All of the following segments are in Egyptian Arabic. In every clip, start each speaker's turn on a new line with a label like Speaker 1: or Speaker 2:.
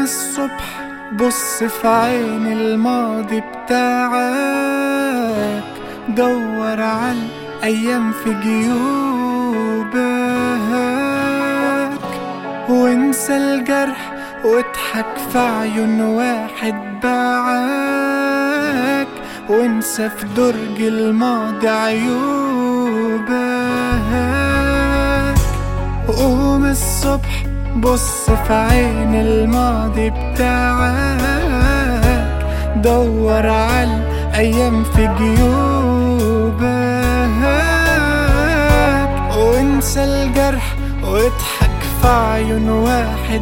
Speaker 1: الصبح بص في عين الماضي بتاعك دور على الأيام في جيوبك وانسى الجرح واضحك في عيون واحد باعك وانسى في درج الماضي عيوبك وقوم الصبح بص في عين الماضي بتاعك دور على الأيام في جيوبك وانسى الجرح واضحك في عيون واحد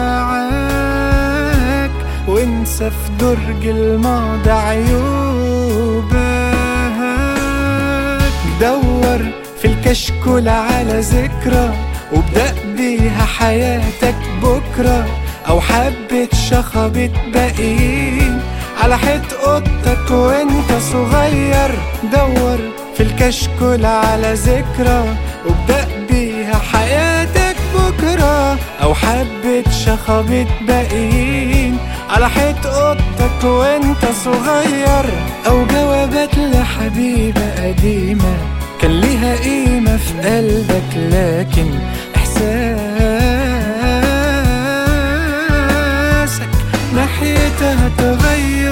Speaker 1: باعك وانسى في درج الماضي عيوبك دور في الكشكول على ذكرى وابدأ بيها حياتك بكرة أو حبة شخبة باقيين على حيط اوضتك وانت صغير دور في الكشكول على ذكرى وابدأ بيها حياتك بكرة أو حبة شخبة باقيين على حيط اوضتك وانت صغير أو جوابات لحبيبة قديمة كان ليها قيمة في قلبك لكن إحساسك ناحيتها تغير